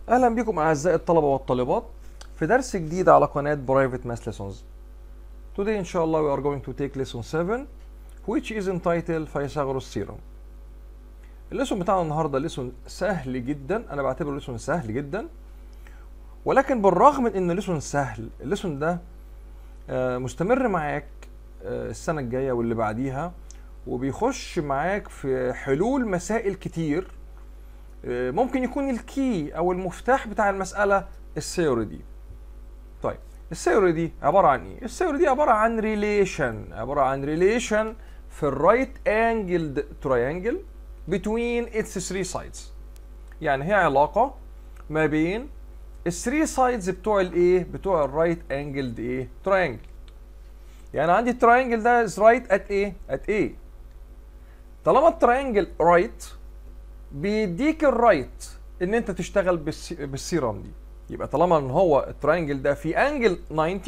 اهلا بكم اعزائي الطلبه والطالبات في درس جديد على قناه برايفت ماس ليسونز Today ان شاء الله we are going to take lesson 7 which is entitled Pythagoras theorem الليسون بتاعنا النهارده ليسون سهل جدا انا بعتبره ليسون سهل جدا ولكن بالرغم من ان ليسون سهل الليسون ده آه، مستمر معاك آه، السنه الجايه واللي بعديها وبيخش معاك في حلول مسائل كتير آه، ممكن يكون الكي او المفتاح بتاع المساله الثيوري دي طيب الثيوري دي عباره عن ايه الثيوري دي عباره عن ريليشن عباره عن ريليشن في الرايت انجلد تراينجل between its three sides يعني هي علاقه ما بين الثري سايدز بتوع الايه بتوع الرايت انجلد ايه تراينجل يعني عندي التراينجل ده is right at ايه at A طالما التراينجل رايت بيديك الرايت ان انت تشتغل بالسي- بالسيرم دي يبقى طالما ان هو التراينجل ده في انجل 90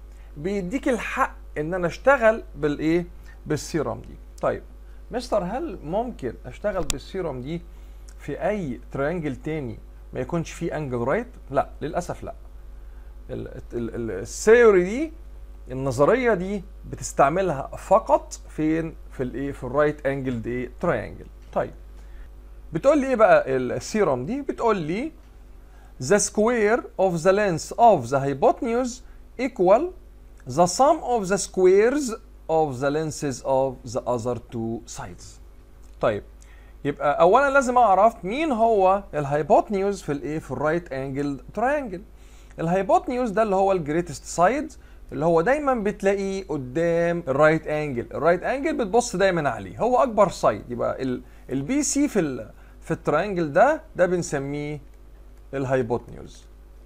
بيديك الحق ان انا اشتغل بالايه بالسيرم دي طيب مستر هل ممكن اشتغل بالسيرم دي في اي تراينجل تاني ما يكونش فيه انجل رايت لا للاسف لا ال- ال- ال- الثيوري دي النظريه دي بتستعملها فقط فين في الايه في الرايت انجل ايه تراينجل طيب بتقول لي ايه بقى السيرم دي بتقول لي the square of the length of the hypotenuse equal the sum of the squares of the lengths of the other two sides طيب يبقى اولا لازم اعرف مين هو الهايبوتنيوز في الايه في الرايت انجل تراينجل الهايبوتنيوز ده اللي هو الجريتست سايد اللي هو دايما بتلاقيه قدام الرايت انجل الرايت انجل بتبص دايما عليه هو اكبر سايد يبقى البي سي في ال في التراينجل ده ده بنسميه الهايبوتنيوز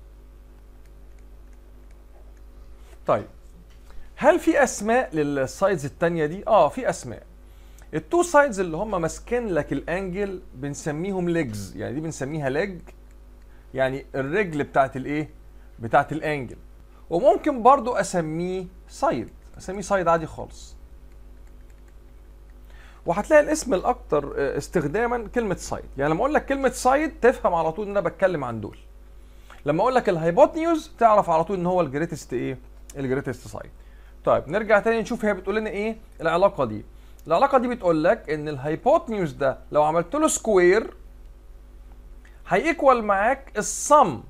طيب هل في اسماء للسايدز التانية دي اه في اسماء التو سايدز اللي هم ماسكين لك الانجل بنسميهم ليجز يعني دي بنسميها ليج يعني الرجل بتاعت الايه بتاعت الانجل وممكن برضو اسميه سايد اسميه سايد عادي خالص وهتلاقي الاسم الاكثر آه، استخداما كلمه سايد يعني لما اقول لك كلمه سايد تفهم على طول ان انا بتكلم عن دول لما اقول لك الهايبوتنيوز تعرف على طول ان هو الجريتست ايه الجريتست سايد طيب نرجع تاني نشوف هي بتقول لنا ايه العلاقه دي العلاقه دي بتقول لك ان الهايبوتنيوز ده لو عملت له سكوير هيكوال معاك الصم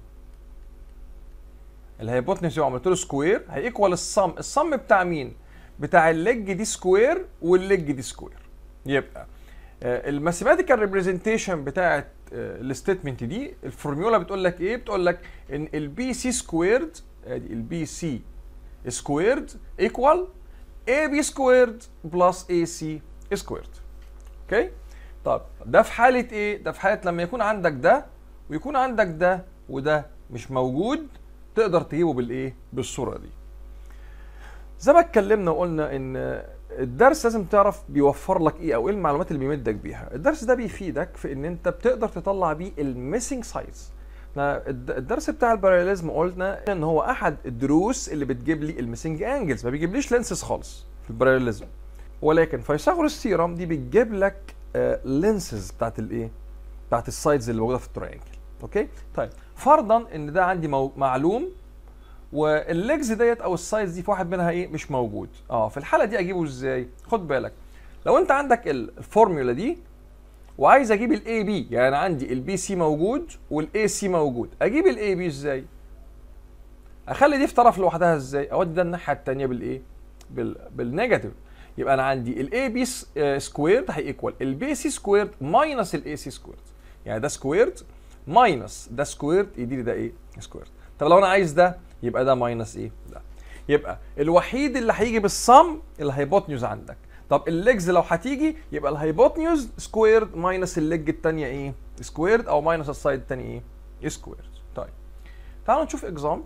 الهايبوتنيوز لو عملت له سكوير هيكوال الصم الصم بتاع مين بتاع الليج دي سكوير والليج دي سكوير يبقى الماثيماتيكال ريبريزنتيشن بتاعت الستيتمنت دي الفورميولا بتقول لك ايه بتقول لك ان البي سي سكويرد ادي البي سي سكويرد ايكوال اي بي سكويرد بلس اي سي سكويرد اوكي طب ده في حاله ايه ده في حاله لما يكون عندك ده ويكون عندك ده وده مش موجود تقدر تجيبه بالايه بالصوره دي زي ما اتكلمنا وقلنا ان الدرس لازم تعرف بيوفر لك ايه او ايه المعلومات اللي بيمدك بيها الدرس ده بيفيدك في ان انت بتقدر تطلع بيه الميسنج سايز الدرس بتاع الباراليزم قلنا ان هو احد الدروس اللي بتجيب لي الميسنج انجلز ما بيجيبليش لينسز خالص في الباراليزم ولكن فيثاغورس ثيرم دي بتجيب لك لينسز بتاعت الايه بتاعت السايدز اللي موجوده في التراينجل اوكي طيب فرضا ان ده عندي مو... معلوم والليجز ديت او السايدز دي في واحد منها ايه مش موجود اه في الحاله دي اجيبه ازاي خد بالك لو انت عندك ال- الفورمولا دي وعايز اجيب الاي بي يعني عندي البي سي موجود والاي سي موجود اجيب الاي بي ازاي اخلي دي في طرف لوحدها ازاي اودي ده الناحيه الثانيه بالايه بال... بالنيجاتيف يبقى انا عندي الاي بي سكويرد هيكوال البي سي سكويرد ماينس الاي سي سكويرد يعني ده سكويرد ماينس ده سكويرد يديني ده ايه سكويرد طب لو انا عايز ده يبقى ده ماينس ايه ده يبقى الوحيد اللي هيجي بالصم الهايبوتنيوز عندك طب الليجز لو هتيجي يبقى الهايبوتنيوز سكويرد ماينس الليج الثانيه ايه سكويرد او ماينس السايد الثاني ايه سكويرد طيب تعالوا نشوف اكزامبل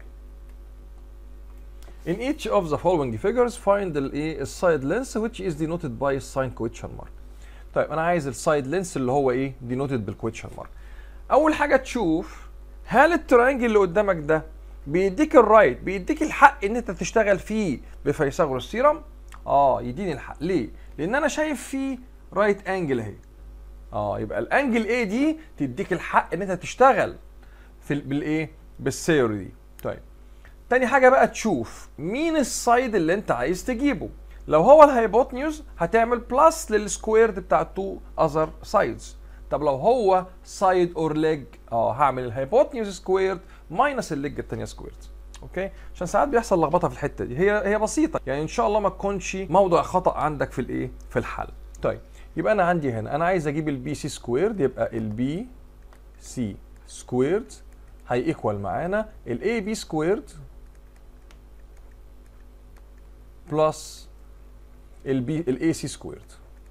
In each of the following figures find the ايه السايد لينس which is denoted by sign question mark. طيب انا عايز السايد لينس اللي هو ايه denoted بالكويشن مارك. اول حاجه تشوف هل التراينجل اللي قدامك ده بيديك الرايت بيديك الحق ان انت تشتغل فيه بفيثاغورس ثيرم اه يديني الحق ليه لان انا شايف فيه رايت انجل اهي اه يبقى الانجل ايه دي تديك الحق ان انت تشتغل في ال- بالايه بالثيوري دي طيب تاني حاجه بقى تشوف مين السايد اللي انت عايز تجيبه لو هو الهايبوتنيوز هتعمل بلس للسكويرد بتاع التو اذر سايدز طب لو هو سايد اور ليج اه هعمل الهايبوتنيوز سكويرد ماينس الليج التانية سكويرد اوكي عشان ساعات بيحصل لخبطه في الحته دي هي هي بسيطه يعني ان شاء الله ما تكونش موضع خطا عندك في الايه في الحل طيب يبقى انا عندي هنا انا عايز اجيب البي سي سكويرد يبقى البي سي سكويرد هيكوال معانا الاي بي سكويرد بلس البي الاي سي سكويرد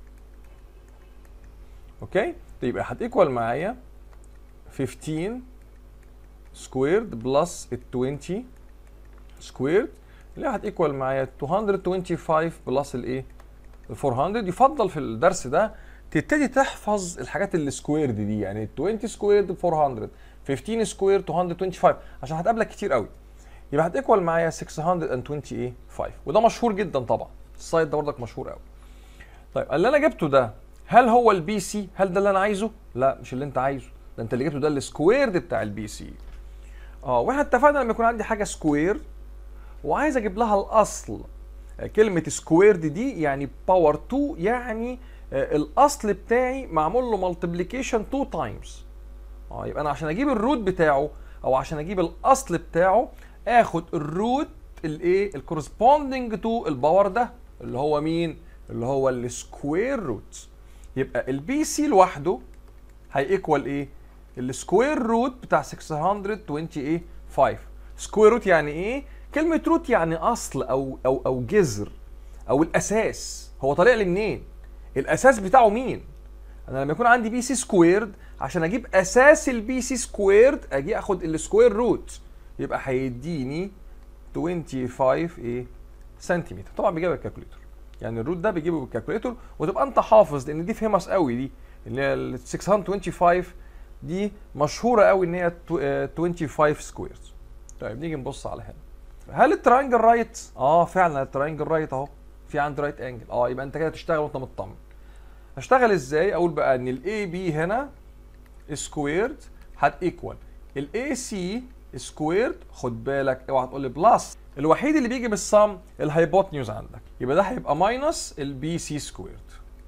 اوكي يبقى هتيكوال معايا 15 سكويرد بلس ال 20 سكويرد اللي هتيكوال معايا 225 بلس الايه ال 400 يفضل في الدرس ده تبتدي تحفظ الحاجات اللي سكويرد دي يعني 20 سكويرد 400 15 سكوير 225 عشان هتقابلك كتير قوي يبقى هتيكوال معايا 625 وده مشهور جدا طبعا السايت ده برضك مشهور قوي طيب اللي انا جبته ده هل هو البي سي هل ده اللي انا عايزه لا مش اللي انت عايزه ده انت اللي جبته ده السكويرد بتاع البي سي اه واحنا اتفقنا لما يكون عندي حاجه سكوير وعايز اجيب لها الاصل كلمه سكويرد دي يعني باور 2 يعني آه، الاصل بتاعي معمول له مالتيبليكيشن 2 تايمز اه يبقى انا عشان اجيب الروت بتاعه او عشان اجيب الاصل بتاعه اخد الروت الايه الكورسبوندنج تو الباور ده اللي هو مين اللي هو السكوير روت يبقى البي سي لوحده هيكوال ايه السكوير روت بتاع 625 سكوير روت يعني ايه كلمه روت يعني اصل او او او جذر او الاساس هو طالع لي منين الاساس بتاعه مين انا لما يكون عندي بي سي سكويرد عشان اجيب اساس البي سي سكويرد اجي اخد السكوير روت يبقى هيديني 25 ايه سنتيمتر طبعا بيجيبها بالكالكوليتر يعني الروت ده بيجيبه بالكالكوليتر وتبقى انت حافظ لان دي فيمس قوي دي اللي هي ال 625 دي مشهوره قوي ان هي تو- آه، 25 سكويرز طيب نيجي نبص على هنا هل التراينجل رايت اه فعلا التراينجل رايت اهو في عندي رايت انجل اه يبقى انت كده تشتغل وانت مطمن هشتغل ازاي اقول بقى ان الاي بي هنا سكويرد هت ايكوال الاي سي سكويرد خد بالك اوعى تقول لي بلس الوحيد اللي بيجي بالصم الهايبوتنيوز عندك يبقى ده هيبقى ماينس البي سي سكويرد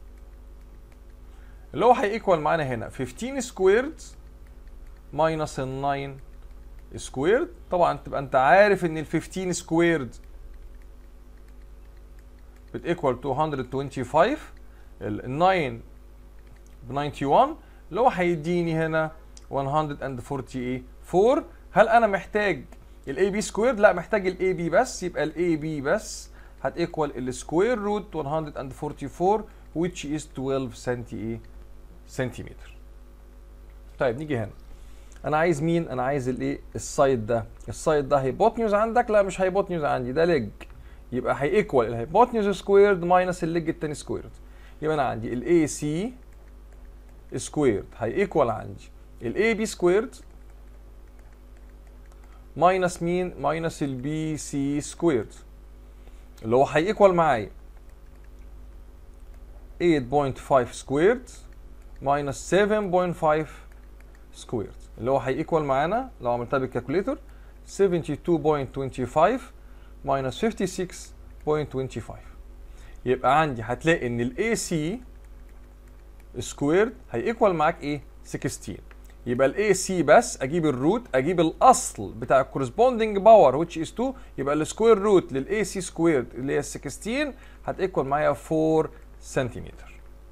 اللي هو هيكوال معانا هنا 15 سكويرد ماينس ال 9 سكويرد طبعا تبقى انت عارف ان ال 15 سكويرد بتيكوال 225 ال 9 ب 91 اللي هو هيديني هنا 144 هل انا محتاج الاي بي سكويرد لا محتاج الاي بي بس يبقى الاي بي بس هتيكوال السكوير روت 144 which is 12 سنتي ايه سنتيمتر طيب نيجي هنا انا عايز مين انا عايز الايه السايد ده السايد ده هيبوتنيوز عندك لا مش هيبوتنيوز عندي ده ليج يبقى هيكوال الهيبوتنيوز سكويرد ماينس الليج التاني سكويرد يبقى انا عندي الاي سي سكويرد هيكوال عندي الاي بي سكويرد ماينس مين ماينس البي سي سكويرد اللي هو هيكوال معايا 8.5 سكويرد ماينس 7.5 سكويرد اللي هو هيكوال معانا لو عملتها بالكالكوليتر 72.25 ماينس 56.25 يبقى عندي هتلاقي ان الاي سي سكويرد هيكوال معاك ايه 16 يبقى الاي سي بس اجيب الروت اجيب الاصل بتاع الكورسبوندنج باور which is 2 يبقى السكوير روت للاي سي سكويرد اللي هي 16 هتيكوال معايا 4 سنتيمتر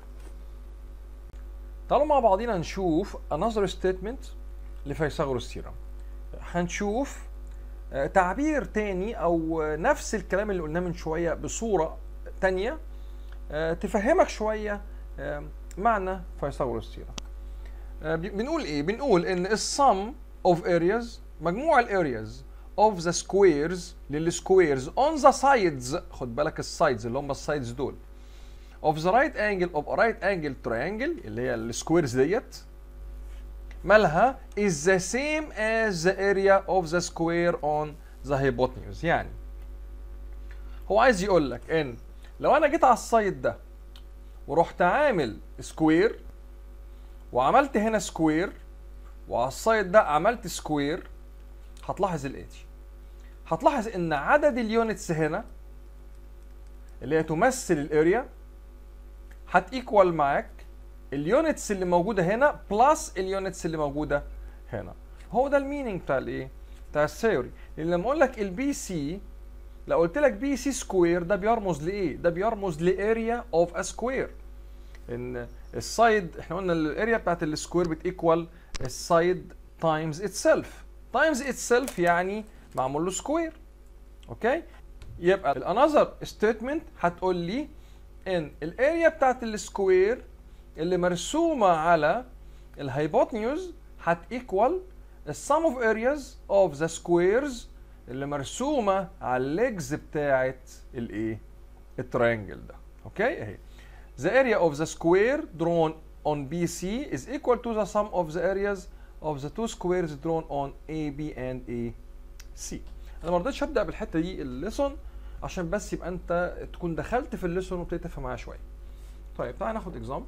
تعالوا مع بعضينا نشوف another statement لفيثاغورس ثيرم هنشوف آه، تعبير تاني او آه، نفس الكلام اللي قلناه من شويه بصوره تانية آه، تفهمك شويه آه، معنى فيثاغورس ثيرم آه، بي- بنقول ايه بنقول ان السم اوف areas مجموع الارياز of the squares للسكويرز on the sides خد بالك السايدز اللي هم السايدز دول of the right angle of a right angle triangle اللي هي السكويرز ديت مالها is the same as the area of the square on the hypotenuse يعني هو عايز يقول لك ان لو انا جيت على السايد ده ورحت عامل سكوير وعملت هنا سكوير وعلى السايد ده عملت سكوير هتلاحظ الاتي هتلاحظ ان عدد اليونتس هنا اللي هي تمثل الاريا هتيكوال معاك اليونتس اللي موجوده هنا بلس اليونتس اللي موجوده هنا هو ده المينينج بتاع الايه بتاع الثيوري لان لما اقول لك البي سي لو قلت لك بي سي سكوير ده بيرمز لايه ده بيرمز لاريا اوف ا سكوير ان السايد احنا قلنا الاريا بتاعت السكوير بتيكوال السايد تايمز اتسيلف تايمز اتسيلف يعني معمول له سكوير اوكي يبقى الانذر ستيتمنت هتقول لي ان الاريا بتاعت السكوير اللي مرسومه على الهايبوتنيوز هتيكوال السم اوف ارياز اوف ذا سكويرز اللي مرسومه على الليجز بتاعت الايه التريانجل ده اوكي اهي the area of the square drawn on BC is equal to the sum of the areas of the two squares drawn on AB and AC انا ما رضيتش ابدا بالحته دي الليسون عشان بس يبقى انت تكون دخلت في الليسون وابتديت تفهم معايا شويه طيب تعالى ناخد اكزامبل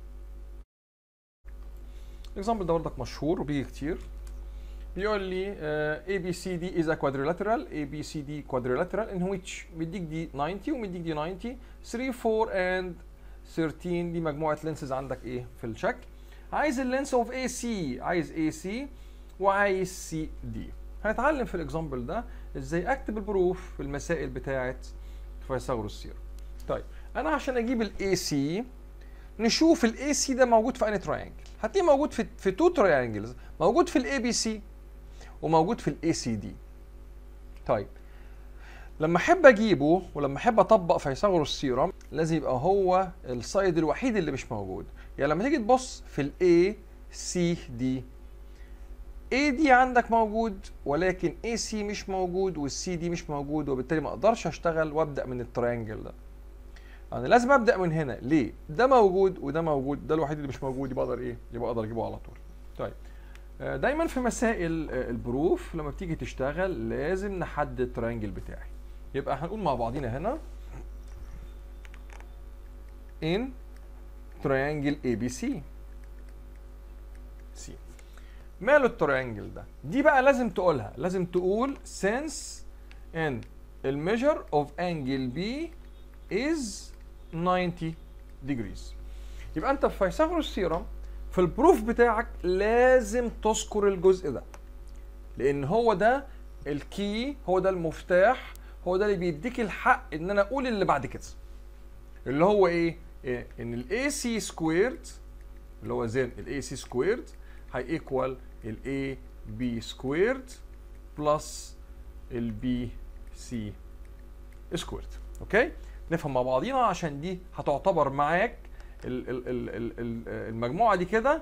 الاكزامبل ده برضك مشهور وبيجي كتير بيقول لي uh, ABCD is a quadrilateral ABCD quadrilateral in which مديك دي 90 ومديك دي 90 3 4 and 13 دي مجموعة لينسز عندك ايه في الشكل عايز اللينس اوف AC عايز AC وعايز CD هنتعلم في الاكزامبل ده ازاي اكتب البروف في المسائل بتاعة فيثاغورس ثيورم طيب انا عشان اجيب الاي سي نشوف الاي سي ده موجود في انهي تراينجل هتلاقيه موجود في في تو تراينجلز موجود في الاي بي سي وموجود في الاي سي دي طيب لما احب اجيبه ولما احب اطبق فيثاغورس ثيورم لازم يبقى هو السايد الوحيد اللي مش موجود يعني لما تيجي تبص في الاي سي دي اي دي عندك موجود ولكن اي سي مش موجود والسي دي مش موجود وبالتالي ما اقدرش اشتغل وابدا من التريانجل ده انا لازم ابدا من هنا ليه ده موجود وده موجود ده الوحيد اللي مش موجود يبقى اقدر ايه يبقى اقدر اجيبه على طول طيب دايما في مسائل البروف لما بتيجي تشتغل لازم نحدد التريانجل بتاعي يبقى هنقول مع بعضينا هنا in triangle ABC C ماله التريانجل ده دي بقى لازم تقولها لازم تقول since in الميجر of angle B is 90 degrees يبقى انت في فيثاغورس ثيورم في البروف بتاعك لازم تذكر الجزء ده لان هو ده الكي هو ده المفتاح هو ده اللي بيديك الحق ان انا اقول اللي بعد كده اللي هو ايه, إيه؟ ان الاي سي سكويرد اللي هو زين الاي سي سكويرد هيكوال الاي بي سكويرد بلس البي سي سكويرد اوكي نفهم مع بعضينا عشان دي هتعتبر معاك ال ال ال ال المجموعه دي كده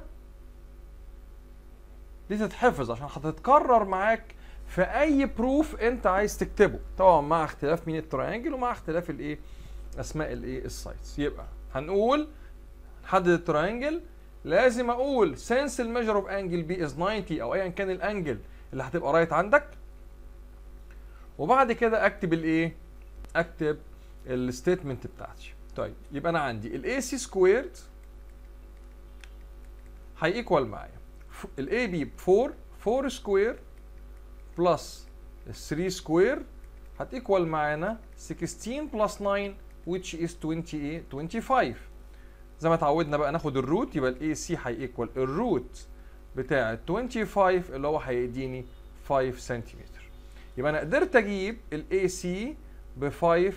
دي تتحفظ عشان هتتكرر معاك في اي بروف انت عايز تكتبه طبعا مع اختلاف مين التراينجل ومع اختلاف الايه اسماء الايه السايتس يبقى هنقول نحدد التراينجل لازم اقول since الميجر اوف انجل بي از 90 او ايا كان الانجل اللي هتبقى رايت عندك وبعد كده اكتب الايه اكتب الستيتمنت بتاعتي طيب يبقى انا عندي الاي سي سكويرد هيكوال معايا الاي بي ب 4 4 سكوير بلس 3 سكوير هتيكوال معانا 16 بلس 9 which is 28 25 زي ما اتعودنا بقى ناخد الروت يبقى الاي سي هيكوال الروت بتاع 25 اللي هو هيديني 5 سنتيمتر يبقى انا قدرت اجيب الاي سي ب 5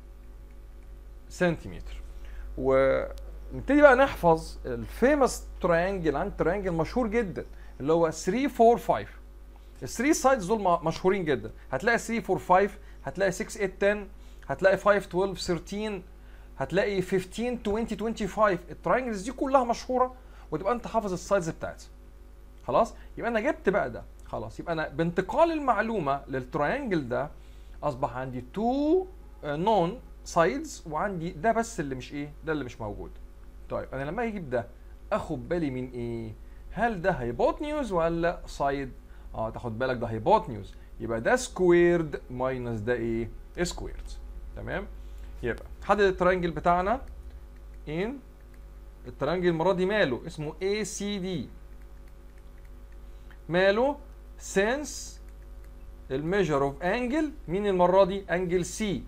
سنتيمتر ونبتدي بقى نحفظ الفيمس تريانجل عند تريانجل مشهور جدا اللي هو 3 4 5 الثري سايدز دول مشهورين جدا هتلاقي 3 4 5 هتلاقي 6 8 10 هتلاقي 5 12 13 هتلاقي 15 20 25 التراينجلز دي كلها مشهوره وتبقى انت حافظ السايدز بتاعتها خلاص يبقى انا جبت بقى ده خلاص يبقى انا بانتقال المعلومه للتراينجل ده اصبح عندي تو نون سايدز وعندي ده بس اللي مش ايه ده اللي مش موجود طيب انا لما اجيب ده اخد بالي من ايه هل ده هيبوتنيوز ولا سايد اه تاخد بالك ده هيبوتنيوز يبقى ده سكويرد ماينس ده ايه سكويرد تمام يبقى حدد الترينجل بتاعنا ان الترينجل المره دي ماله اسمه اي سي دي ماله since الميجر اوف انجل مين المره دي انجل سي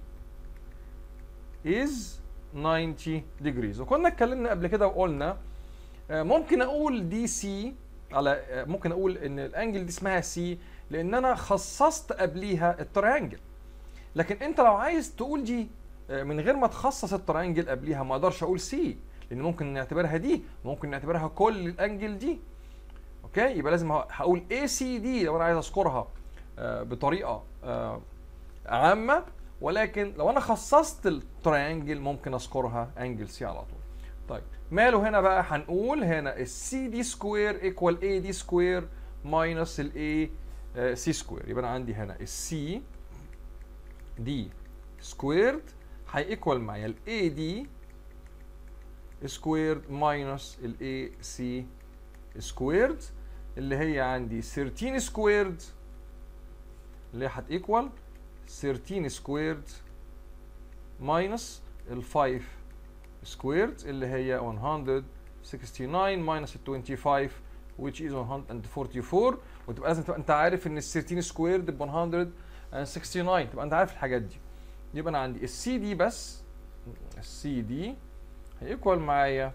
is 90 degrees وكنا اتكلمنا قبل كده وقلنا آه، ممكن اقول دي سي على آه، ممكن اقول ان الانجل دي اسمها سي لان انا خصصت قبليها التريانجل لكن انت لو عايز تقول دي آه، من غير ما تخصص التريانجل قبليها ما اقدرش اقول سي لان ممكن نعتبرها دي ممكن نعتبرها كل الانجل دي اوكي يبقى لازم هقول اي سي دي لو انا عايز اذكرها آه، بطريقه آه، عامه ولكن لو انا خصصت التريانجل ممكن اذكرها انجل سي على طول طيب ماله هنا بقى هنقول هنا السي دي سكوير ايكوال اي دي سكوير ماينس الاي سي سكوير يبقى انا عندي هنا السي دي سكويرد هيكوال معايا الاي دي سكويرد ماينس الاي سي سكويرد اللي هي عندي 13 سكويرد اللي هي هتيكوال 13 سكويرد ماينس ال 5 سكويرد اللي هي 169 ماينس ال 25 which is 144 وتبقى لازم تبقى انت عارف ان ال 13 سكويرد ب 169 تبقى انت عارف الحاجات دي يبقى انا عندي السي دي بس السي دي هيكوال معايا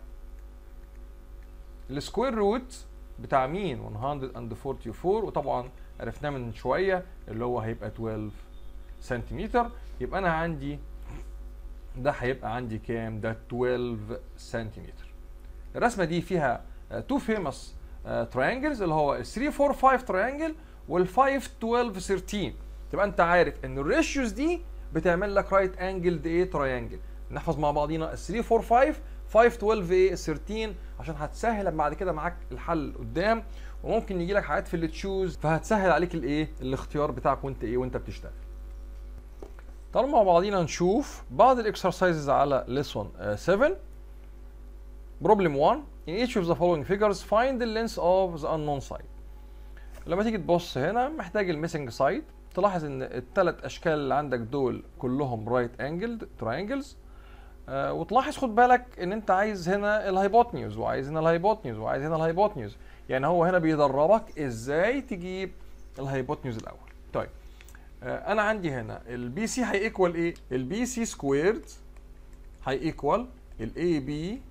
السكوير روت بتاع مين 144 وطبعا عرفناه من شويه اللي هو هيبقى 12 سنتيمتر يبقى انا عندي ده هيبقى عندي كام ده 12 سنتيمتر الرسمه دي فيها تو فيموس تريانجلز اللي هو ال 3 4 5 تريانجل وال 5 12 13 تبقى انت عارف ان الريشيوز دي بتعمل لك رايت انجل ايه تريانجل نحفظ مع بعضينا ال 3 4 5 5 12 ايه 13 عشان هتسهل بعد كده معاك الحل قدام وممكن يجي لك حاجات في اللي تشوز فهتسهل عليك الايه الاختيار بتاعك وانت ايه وانت بتشتغل تعالوا مع بعضينا نشوف بعض الاكسرسايزز على lesson 7 problem 1 in each of the following figures find the length of the unknown side لما تيجي تبص هنا محتاج الميسنج سايد تلاحظ ان الثلاث اشكال اللي عندك دول كلهم رايت انجلد تراينجلز آه وتلاحظ خد بالك ان انت عايز هنا الهايبوتنيوز وعايز هنا الهايبوتنيوز وعايز هنا الهايبوتنيوز يعني هو هنا بيدربك ازاي تجيب الهايبوتنيوز الاول طيب آه انا عندي هنا البي سي هيكوال ايه البي سي سكويرد هيكوال الاي بي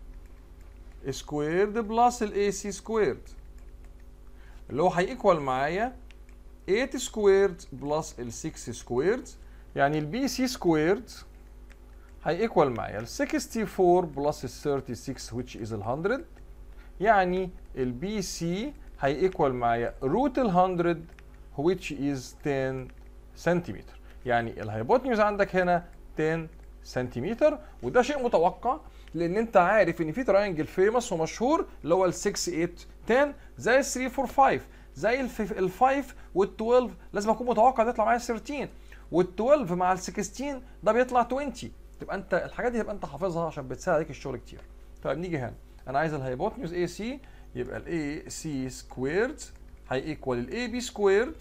سكويرد بلس الاي سي سكويرد اللي هو هيكوال معايا 8 سكويرد بلس ال 6 سكويرد يعني البي سي سكويرد هيكوال معايا ال 64 بلس ال 36 which is ال 100 يعني البي سي هيكوال معايا روت ال 100 which is 10 سنتيمتر يعني الهايبوتنيوز عندك هنا 10 سنتيمتر وده شيء متوقع لان انت عارف ان في تراينجل فيمس ومشهور اللي هو ال 6 8 10 زي ال 3 4 5 زي ال 5 وال 12 لازم اكون متوقع ده يطلع معايا 13 وال 12 مع ال 16 ده بيطلع 20 تبقى انت الحاجات دي تبقى انت حافظها عشان بتساعد عليك الشغل كتير طيب نيجي هنا انا عايز الهايبوتنيوز اي سي يبقى الاي سي سكويرد هيكوال الاي بي سكويرد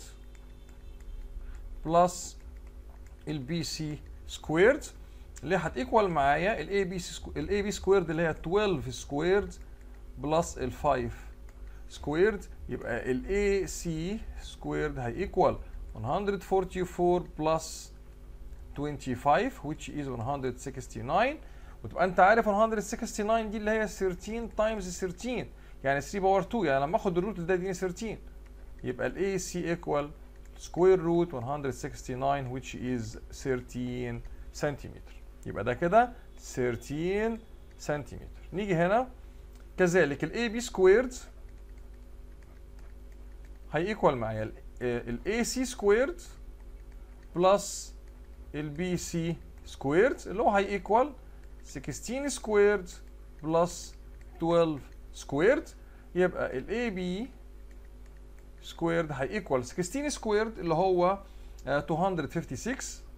بلس البي سي سكويرد اللي هتيكوال معايا الاي بي الاي بي سكويرد اللي هي 12 سكويرد بلس ال 5 سكويرد يبقى الاي سي سكويرد هيكوال 144 بلس 25 which is 169 وتبقى انت عارف 169 دي اللي هي 13 تايمز 13 يعني 3 باور 2 يعني لما اخد الروت ده يديني 13 يبقى الاي سي ايكوال سكوير روت 169 which is 13 سنتيمتر يبقى ده كده 13 سنتيمتر نيجي هنا كذلك الاي بي سكويرد هيكوال معايا الاي سي سكويرد بلس البي سي سكويرد اللي هو هيكوال 16 سكويرد بلس 12 سكويرد يبقى الاي بي سكويرد هيكوال 16 سكويرد اللي هو 256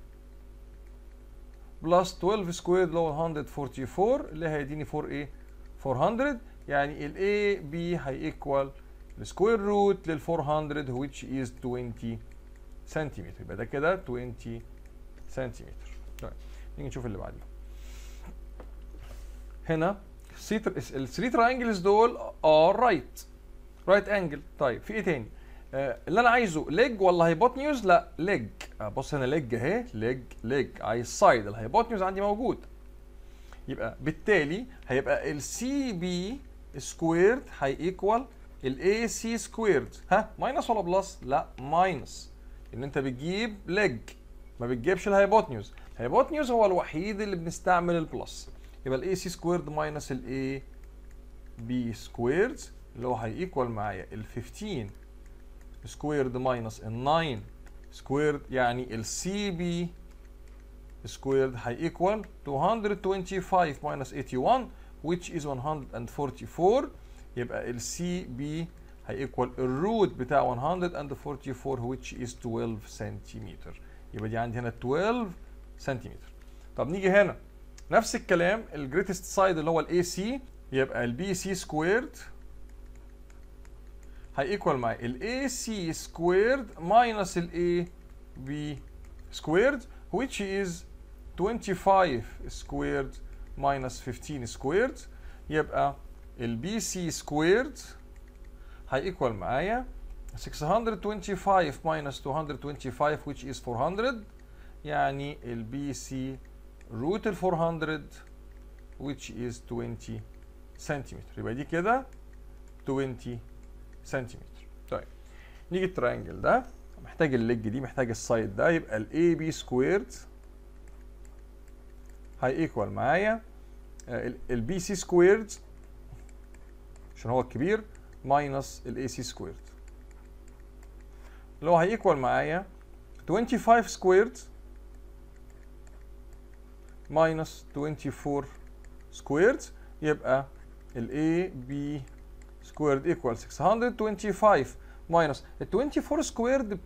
بلس 12 سكويرد اللي هو 144 اللي هيديني 4 ايه 400 يعني الاي بي هيكوال السكوير روت لل 400 which is 20 سنتيمتر يبقى ده كده 20 سنتيمتر طيب نيجي نشوف اللي بعديه هنا ال 3 تراينجلز دول ار رايت رايت انجل طيب في ايه تاني آه، اللي انا عايزه ليج ولا هايبوتنيوز لا ليج بص هنا ليج اهي ليج ليج عايز سايد الهايبوتنيوز عندي موجود يبقى بالتالي هيبقى السي بي سكويرد هيكوال الاي سي سكويرد ها ماينس ولا بلس لا ماينس ان انت بتجيب ليج ما بتجيبش الهايبوتنيوز الهايبوتنيوز هو الوحيد اللي بنستعمل البلس يبقى الاي سي سكويرد ماينس الاي بي سكويرد اللي هو هيكوال معايا ال 15 سكويرد ماينس ال 9 سكويرد يعني ال سي بي سكويرد هيكوال 225 minus 81 which is 144 يبقى ال سي بي هيكوال الروت بتاع 144 which is 12 سنتيمتر يبقى دي عندي هنا 12 سنتيمتر طب نيجي هنا نفس الكلام الجريتست سايد اللي هو الاي سي يبقى البي سي سكويرد هيكوال معايا الاي سي سكويرد ماينس الاي بي سكويرد which is 25 سكويرد minus 15 سكويرد يبقى البي سي سكويرد هيكوال معايا 625 minus 225 which is 400 يعني البي سي روت ال 400 which is 20 سنتيمتر يبقى دي كده 20 سنتيمتر طيب نيجي الترينجل ده محتاج الليج دي محتاج السايد ده يبقى الاي بي سكويرد هيكوال معايا البي سي سكويرد عشان هو الكبير ماينس الاي سي سكويرد اللي هو هيكوال معايا 25 سكويرد ماينس 24 سكويرد يبقى الاي بي سكويرد ايكوال 625 ماينس ال 24 سكويرد ب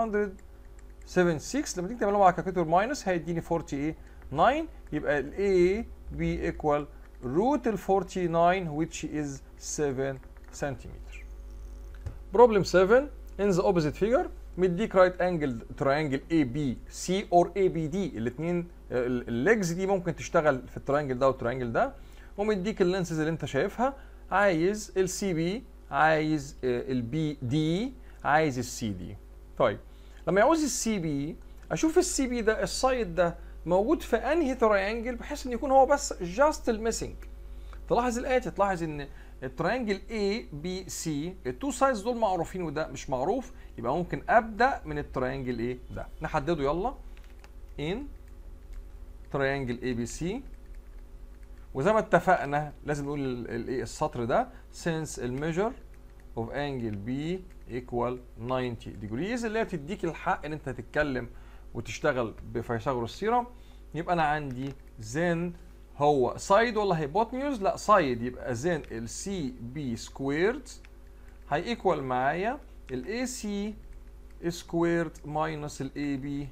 576 لما تيجي تعملها مع كالكوليتور ماينس هيديني 48 9 يبقى ال A B equal root ال 49 which is 7 سنتيمتر. Problem 7 in the opposite figure مديك right angled triangle ABC or ABD الاثنين الليجز دي ممكن تشتغل في التراينجل ده والتراينجل ده ومديك اللينسز اللي انت شايفها عايز السي بي عايز البي دي عايز السي دي طيب لما يعوز السي بي اشوف السي بي ده السايد ده موجود في انهي تراينجل بحيث ان يكون هو بس جاست الميسنج تلاحظ الاتي تلاحظ ان التراينجل A B C التو سايدز دول معروفين وده مش معروف يبقى ممكن ابدا من التراينجل ايه ده نحدده يلا in تراينجل A B C وزي ما اتفقنا لازم نقول الايه السطر ده since الميجر of angle B equal 90 degrees اللي هي بتديك الحق ان انت تتكلم وتشتغل بفيثاغورس ثيرم يبقى انا عندي زين هو سايد ولا هيبوتنيوز لا سايد يبقى زين السي بي سكويرد هيكوال معايا الاي سي سكويرد ماينس الاي بي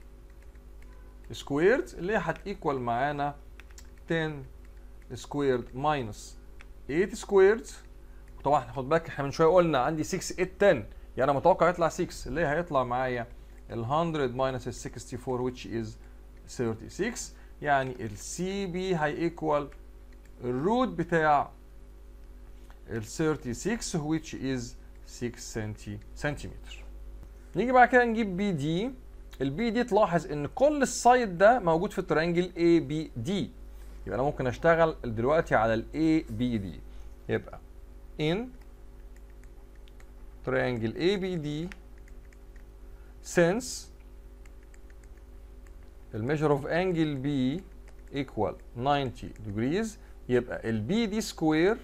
سكويرد اللي هي هتيكوال معانا 10 سكويرد ماينس 8 سكويرد طبعا خد بالك احنا من شويه قلنا عندي 6 8 10 يعني انا متوقع يطلع 6 اللي هيطلع معايا ال 100 minus ال 64 which is 36 يعني ال سي بي هيكوال الروت بتاع ال 36 which is 6 سنتي سنتيمتر نيجي بعد كده نجيب بي دي البي دي تلاحظ ان كل السايد ده موجود في الترينجل اي بي دي يبقى انا ممكن اشتغل دلوقتي على الاي بي دي يبقى in triangle ABD since the measure of angle B equal 90 degrees يبقى ال BD square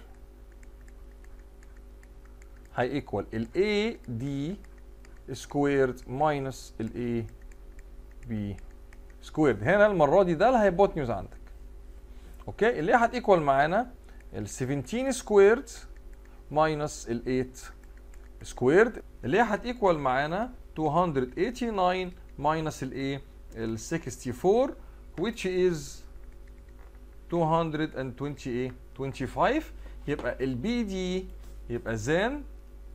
هي equal ال AD squared minus ال AB squared هنا المرة دي ده الهايبوتنيوز عندك اوكي اللي هي هتيكوال معانا ال 17 سكويرد ماينس ال 8 سكويرد اللي هي هتيكوال معانا 289 ماينس الايه ال 64 which is 228 25 يبقى البي دي يبقى زين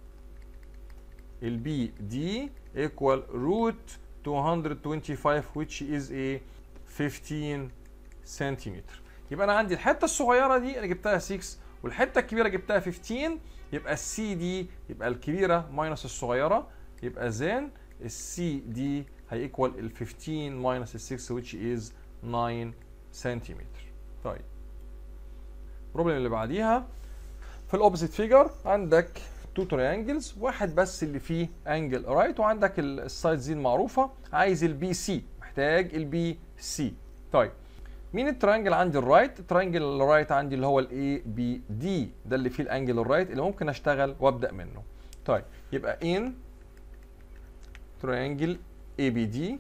البي دي equal root 225 which is a 15 سنتيمتر يبقى انا عندي الحته الصغيره دي انا جبتها 6 والحته الكبيره جبتها 15 يبقى السي دي يبقى الكبيره ماينس الصغيره يبقى زين السي دي هيكوال ال 15 ماينس ال 6 which is 9 سنتيمتر طيب البروبلم اللي بعديها في الاوبزيت فيجر عندك تو تريانجلز واحد بس اللي فيه انجل رايت وعندك السايد دي المعروفه عايز البي سي محتاج البي سي طيب مين التريانجل عندي الرايت التريانجل الرايت عندي اللي هو الاي بي دي ده اللي فيه الانجل الرايت اللي ممكن اشتغل وابدا منه طيب يبقى ان triangle ABD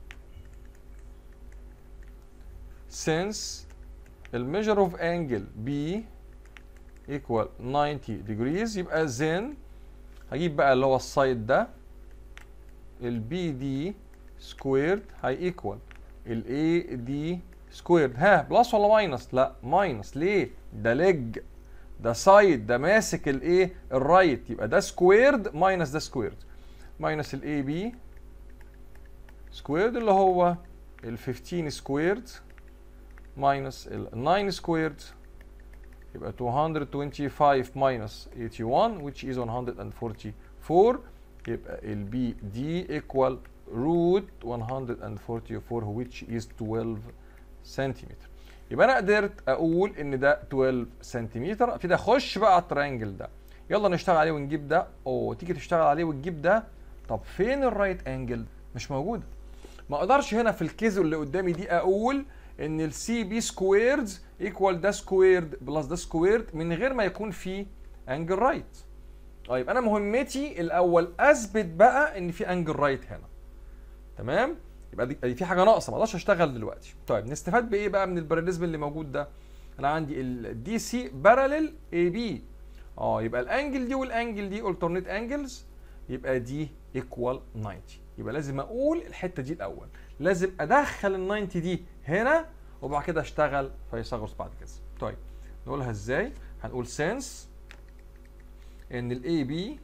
since the measure of angle B equal 90 degrees يبقى then هجيب بقى اللي هو السايد ده ال BD squared هي equal ال AD squared ها بلس ولا ماينس؟ لا ماينس ليه؟ ده ليج ده سايد ده ماسك الايه؟ الرايت يبقى ده سكويرد ماينس ده سكويرد ماينس الاي بي سكويرد اللي هو ال 15 سكويرد ماينس ال 9 سكويرد يبقى 225 ماينس 81 which is 144 يبقى ال بي دي equal root 144 which is 12 سنتيمتر يبقى انا قدرت اقول ان ده 12 سنتيمتر ابتدي اخش بقى على الترينجل ده يلا نشتغل عليه ونجيب ده او تيجي تشتغل عليه وتجيب ده طب فين الرايت انجل مش موجوده ما اقدرش هنا في الكيز اللي قدامي دي اقول ان السي بي سكويرد ايكوال ده سكويرد بلس ده سكويرد من غير ما يكون في انجل رايت طيب انا مهمتي الاول اثبت بقى ان في انجل رايت هنا تمام يبقى دي في حاجه ناقصه ما اقدرش اشتغل دلوقتي طيب نستفاد بايه بقى من الباراليزم اللي موجود ده انا عندي الدي سي باراليل اي بي اه يبقى الانجل دي والانجل دي alternate انجلز يبقى دي ايكوال 90 يبقى لازم اقول الحته دي الاول لازم ادخل ال 90 دي هنا وبعد كده اشتغل فيثاغورس بعد كده طيب نقولها ازاي هنقول سنس ان الاي بي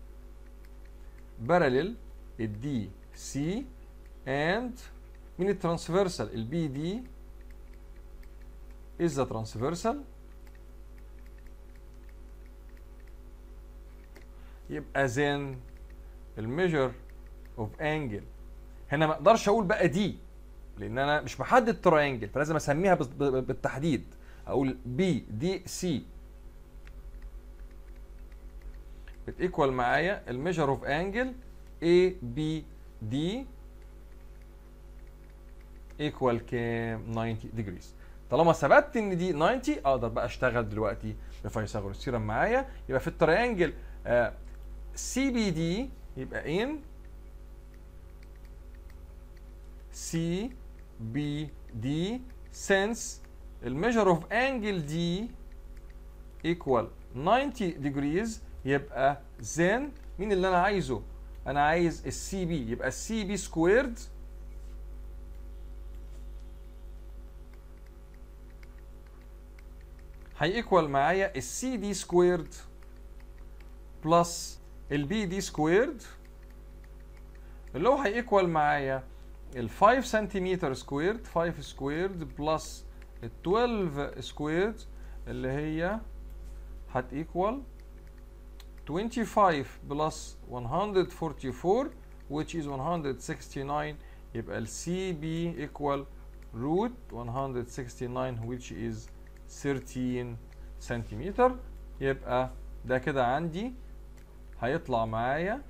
باراليل الدي سي and من الترانسفيرسال البي دي is the transversal يبقى then الميجر اوف انجل هنا ما اقدرش اقول بقى دي لان انا مش محدد تراينجل فلازم اسميها بالتحديد اقول بي دي سي بتيكوال معايا الميجر اوف انجل اي بي دي ايكوال كام 90 ديجريز طالما ثبت ان دي 90 اقدر بقى اشتغل دلوقتي بفيثاغورس ثيرم معايا يبقى في التريانجل سي بي دي يبقى ان سي بي دي since الميجر اوف انجل دي equal 90 degrees يبقى then مين اللي انا عايزه؟ انا عايز السي بي يبقى السي بي سكويرد هيكوال معايا السي دي سكويرد بلس البي دي سكويرد اللي هو هيكوال معايا ال 5 سنتيمتر سكويرد 5 سكويرد بلس ال 12 سكويرد اللي هي هتيكوال 25 بلس 144 which is 169 يبقى ال CB equal root 169 which is 13 سنتيمتر يبقى ده كده عندي هيطلع معايا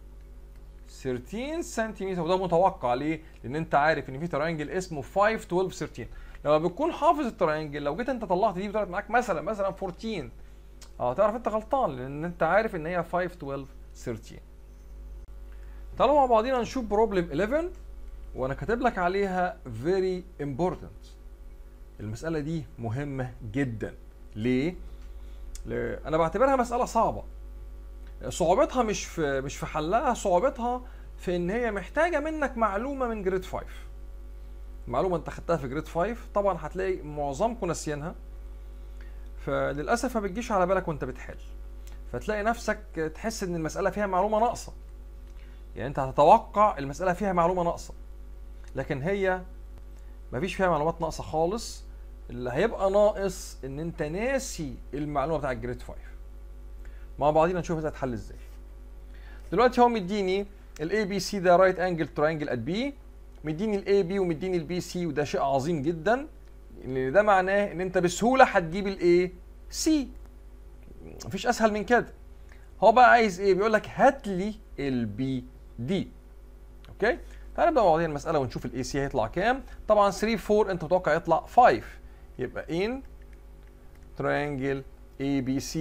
13 سنتيمتر وده متوقع ليه؟ لان انت عارف ان في تراينجل اسمه 5 12 13 لما بتكون حافظ التراينجل لو جيت انت طلعت دي وطلعت معاك مثلا مثلا 14 اه تعرف انت غلطان لان انت عارف ان هي 5 12 13 تعالوا مع بعضينا نشوف بروبلم 11 وانا كاتب لك عليها very important المساله دي مهمه جدا ليه؟ ليه؟ انا بعتبرها مساله صعبه صعوبتها مش في مش في حلها صعوبتها في ان هي محتاجه منك معلومه من جريد 5 معلومه انت خدتها في جريد 5 طبعا هتلاقي معظمكم ناسيينها فللاسف ما بتجيش على بالك وانت بتحل فتلاقي نفسك تحس ان المساله فيها معلومه ناقصه يعني انت هتتوقع المساله فيها معلومه ناقصه لكن هي مفيش فيها معلومات ناقصه خالص اللي هيبقى ناقص ان انت ناسي المعلومه بتاع الجريد 5 مع بعضينا نشوف ازاي هتحل ازاي دلوقتي هو مديني الاي بي سي ده رايت انجل تراينجل ات بي مديني الاي بي ومديني البي سي وده شيء عظيم جدا لان ده معناه ان انت بسهوله هتجيب الاي سي مفيش اسهل من كده هو بقى عايز ايه بيقول لك هات لي البي دي اوكي تعالى نبدا مع بعضينا المساله ونشوف الاي سي هيطلع كام طبعا 3 4 انت متوقع يطلع 5 يبقى in triangle ABC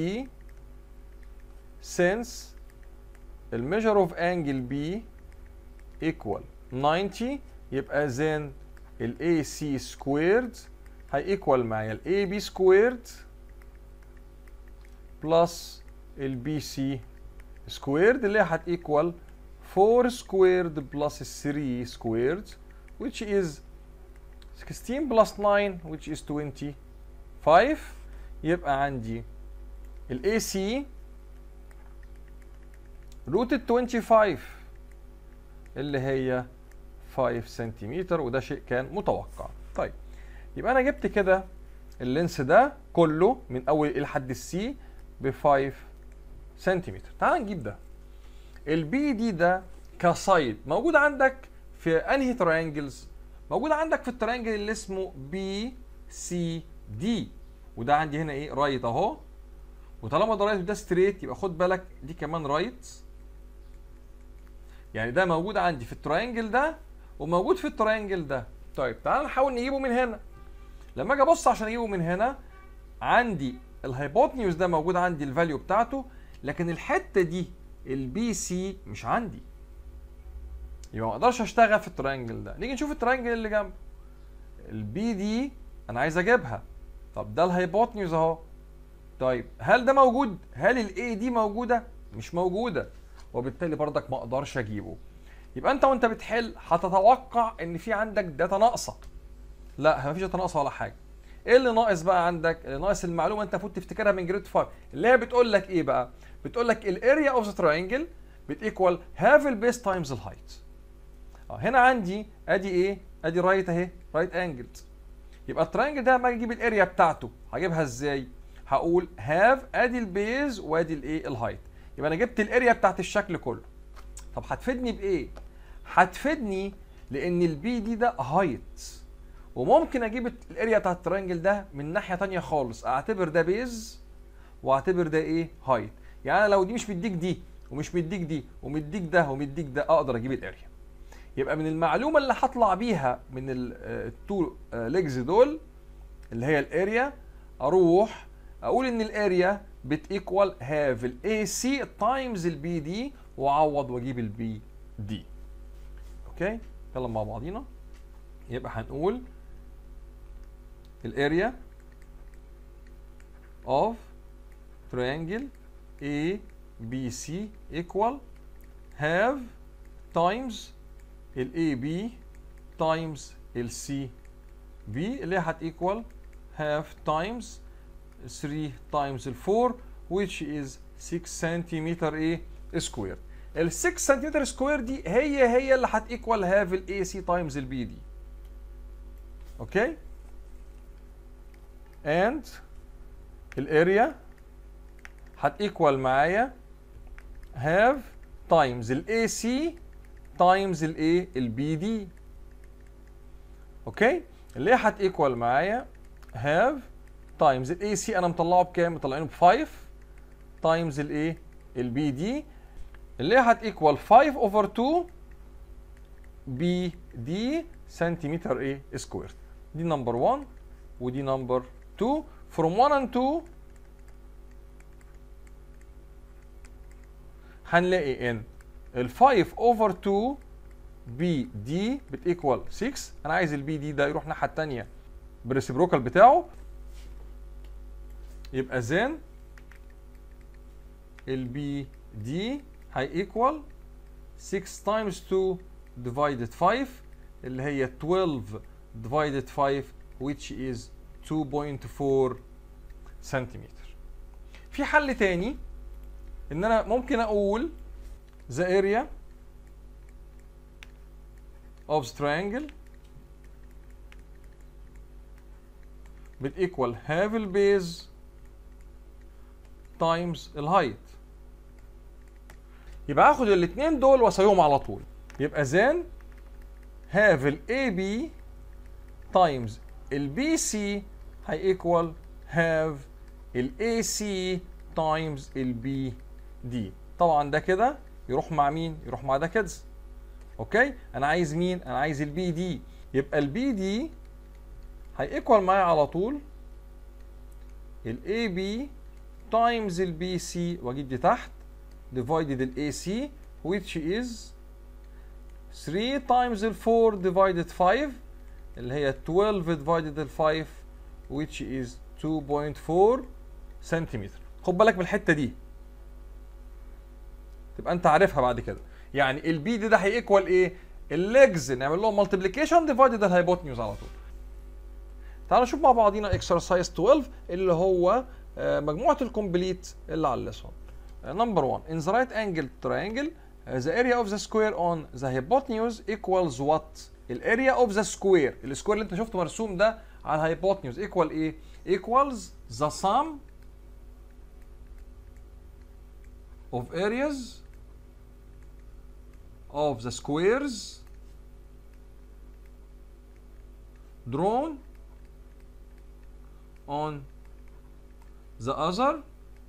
since the measure of angle B equal 90 يبقى then ال AC squared هيكوال معايا ال AB squared plus ال BC squared اللي هي هتيكوال 4 squared plus 3 squared which is 16 plus 9 which is 25 يبقى عندي ال AC روت ال 25 اللي هي 5 سنتيمتر وده شيء كان متوقع طيب يبقى انا جبت كده اللينس ده كله من اول الى حد السي ب 5 سنتيمتر تعال نجيب ده البي دي ده كسايد موجود عندك في انهي تريانجلز موجود عندك في التريانجل اللي اسمه بي سي دي وده عندي هنا ايه رايت اهو وطالما ده رايت وده ستريت يبقى خد بالك دي كمان رايت يعني ده موجود عندي في التريانجل ده وموجود في التريانجل ده طيب تعال نحاول نجيبه من هنا لما اجي ابص عشان اجيبه من هنا عندي الهايبوتنيوز ده موجود عندي الفاليو بتاعته لكن الحته دي البي سي مش عندي يبقى ما اقدرش اشتغل في التريانجل ده نيجي نشوف التريانجل اللي جنبه البي دي انا عايز اجيبها طب ده الهايبوتنيوز اهو طيب هل ده موجود هل الاي دي موجوده مش موجوده وبالتالي برضك ما اقدرش اجيبه يبقى انت وانت بتحل هتتوقع ان في عندك داتا ناقصه لا مفيش داتا ناقصه ولا حاجه ايه اللي ناقص بقى عندك اللي ناقص المعلومه انت المفروض تفتكرها من جريد 5 اللي هي بتقول لك ايه بقى بتقول لك الاريا اوف ذا تراينجل بتيكوال هاف البيس تايمز الهايت هنا عندي ادي ايه ادي رايت اهي رايت انجل يبقى التراينجل ده لما اجي اجيب الاريا بتاعته هجيبها ازاي هقول هاف ادي البيز وادي الايه الهايت يبقى انا جبت الاريا بتاعت الشكل كله طب هتفيدني بايه هتفيدني لان البي دي ده هايت وممكن اجيب الاريا بتاعت الترينجل ده من ناحيه تانية خالص اعتبر ده بيز واعتبر ده ايه هايت يعني انا لو دي مش مديك دي ومش مديك دي ومديك ده ومديك ده اقدر اجيب الاريا يبقى من المعلومه اللي هطلع بيها من التو ليجز دول اللي هي الاريا اروح اقول ان الاريا بتيكوال هاف الاي سي تايمز البي دي واعوض واجيب البي دي اوكي يلا مع بعضينا يبقى هنقول الاريا of triangle A B C equal have times ال AB times ال CB اللي هتيكوال have times 3 times ال 4 which is 6 سنتيمتر ايه سكوير ال 6 سنتيمتر سكوير دي هي هي اللي هتيكوال هاف ال AC times ال BD اوكي and الاريا هتيكوال معايا have times ال AC times الايه البي دي اوكي اللي هي هتيكوال معايا have times الاي سي انا مطلعه بكام مطلعينه ب 5 times الايه البي دي اللي هي هتيكوال 5 اوفر 2 بي دي سنتيمتر ايه سكوير دي نمبر 1 ودي نمبر 2 from 1 and 2 هنلاقي ان ال 5 اوفر 2 بي دي بتيكوال 6 انا عايز البي دي ده يروح الناحيه الثانيه بالريسبروكال بتاعه يبقى زين البي دي هيكوال 6 تايمز 2 divided 5 اللي هي 12 divided 5 which is 2.4 سنتيمتر في حل تاني ان انا ممكن اقول the area of the triangle بتيكوال هاف البيز تايمز الهايت يبقى هاخد الاثنين دول واساويهم على طول يبقى زين هاف الاي بي تايمز البي سي هيكوال هاف الاي سي تايمز البي دي طبعا ده كده يروح مع مين يروح مع ده كده اوكي انا عايز مين انا عايز البي دي يبقى البي دي هيكوال معايا على طول الاي بي تايمز البي سي واجيب دي تحت divided الاي سي which is 3 times ال 4 divided 5 اللي هي 12 divided ال 5 which is 2.4 سنتيمتر خد بالك من الحته دي تبقى انت عارفها بعد كده يعني البي دي ده هيكوال ايه الليجز نعمل لهم مالتيبليكيشن ديفايدد الهايبوتنيوز على طول تعالوا نشوف مع بعضينا اكسرسايز 12 اللي هو مجموعه الكومبليت اللي على الليسون نمبر 1 in the right angle triangle the area of the square on the hypotenuse equals what الاريا اوف ذا سكوير السكوير اللي انت شفته مرسوم ده على الهايبوتنيوز equal ايه equals the sum of areas of the squares drawn on the other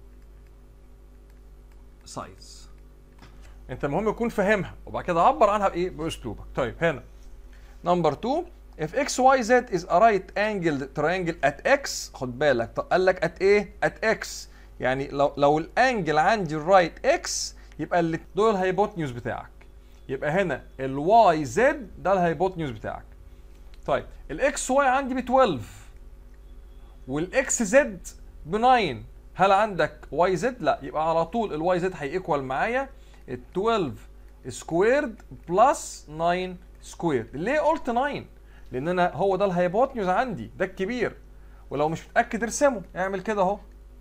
sides انت المهم تكون فاهمها وبعد كده عبر عنها بايه باسلوبك طيب هنا نمبر 2 if x y z is a right angled triangle at x خد بالك طب قال لك at ايه at x يعني لو لو الانجل عندي الرايت اكس يبقى اللي دول الهايبوتنيوز بتاعك يبقى هنا الواي زد ده الهايبوتنيوز بتاعك طيب الاكس واي عندي ب 12 والاكس زد ب 9 هل عندك واي زد لا يبقى على طول الواي زد هيكوال معايا ال 12 سكويرد بلس 9 سكويرد ليه قلت 9 لان انا هو ده الهايبوتنيوز عندي ده الكبير ولو مش متاكد ارسمه اعمل كده اهو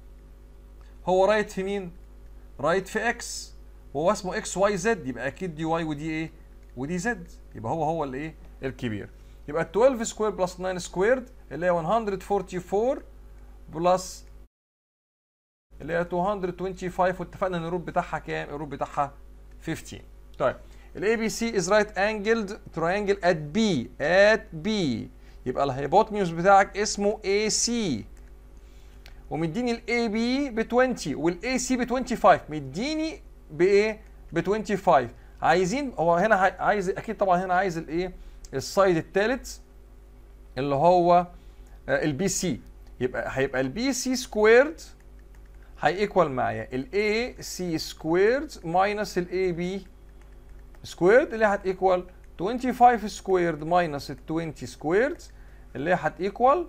هو رايت في مين رايت في اكس وهو اسمه اكس واي زد يبقى اكيد دي واي ودي ايه ودي زد يبقى هو هو الايه الكبير يبقى 12 سكوير بلس 9 سكويرد اللي هي 144 بلس اللي هي 225 واتفقنا ان الروت بتاعها كام الروت بتاعها 15 طيب الاي بي سي از رايت انجلد تراينجل ات بي ات بي يبقى الهايبوتنيوس بتاعك اسمه اي سي ومديني الاي بي ب 20 والاي سي ب 25 مديني بايه ب 25 عايزين هو هنا عايز اكيد طبعا هنا عايز الايه السايد الثالث اللي هو البي سي يبقى هيبقى البي سي سكويرد هيكوال معايا الاي سي سكويرد ماينس الاي بي سكويرد اللي هتيكوال 25 سكويرد ماينس ال 20 سكويرد اللي هتيكوال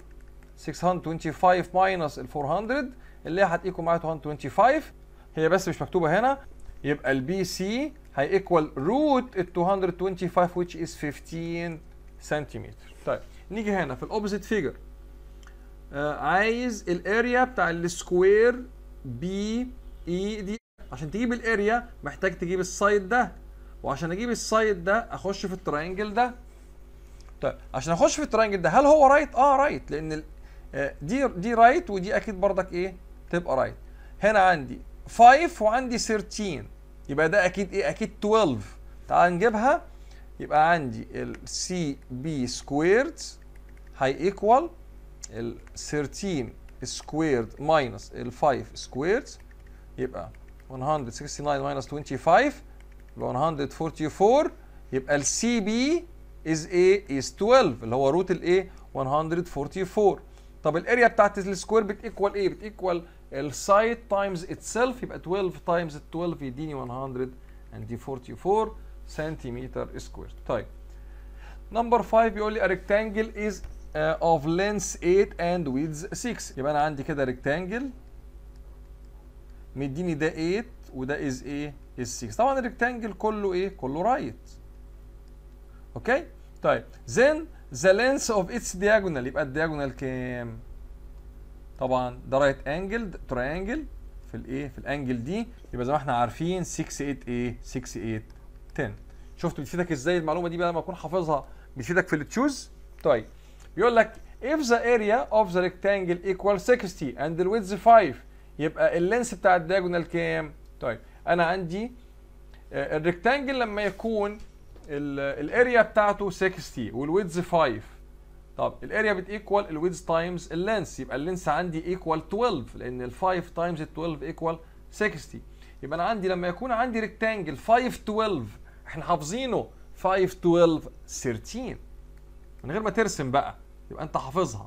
625 ماينس ال 400 اللي هتيكوال معايا 225 هي بس مش مكتوبه هنا يبقى البي سي هيكوال روت ال 225 which is 15 سنتيمتر طيب نيجي هنا في الاوبزيت فيجر آه عايز الاريا بتاع السكوير بي اي دي عشان تجيب الاريا محتاج تجيب السايد ده وعشان اجيب السايد ده اخش في التراينجل ده طيب عشان اخش في التراينجل ده هل هو رايت اه رايت لان دي دي رايت ودي اكيد بردك ايه تبقى رايت هنا عندي 5 وعندي 13 يبقى ده اكيد ايه اكيد 12 تعال نجيبها يبقى عندي ال سي بي سكويرد هي ايكوال ال 13 سكويرد ماينس ال 5 سكويرد يبقى 169 ماينس 25 يبقى 144 يبقى السي بي از ايه از 12 اللي هو روت الايه 144 طب الاريا بتاعت السكوير بتيكوال ايه بتيكوال السايد تايمز اتسيلف يبقى 12 تايمز 12 يديني 144 سنتيمتر سكوير طيب نمبر 5 بيقول لي a rectangle is uh, of length 8 and width 6 يبقى انا عندي كده rectangle مديني ده 8 وده از ايه از 6 طبعا الريكتانجل كله ايه كله رايت اوكي طيب then the length of its diagonal يبقى الدياجونال كام طبعا ده رايت انجل تراينجل في الايه في الانجل دي يبقى زي ما احنا عارفين 6 8 ايه 6 8 10 شفتوا بتفيدك ازاي المعلومه دي بقى لما اكون حافظها بتفيدك في التشوز طيب بيقول لك if the area of the rectangle equal 60 and the width 5 يبقى اللينس بتاع الدياجونال كام؟ طيب انا عندي الريكتانجل لما يكون الاريا بتاعته 60 والويدز 5 طب الاريا بتيكوال الويدز تايمز اللينس يبقى اللينس عندي ايكوال 12 لان ال 5 تايمز ال 12 ايكوال 60 يبقى انا عندي لما يكون عندي ريكتانجل 5 12 احنا حافظينه 5 12 13 من غير ما ترسم بقى يبقى انت حافظها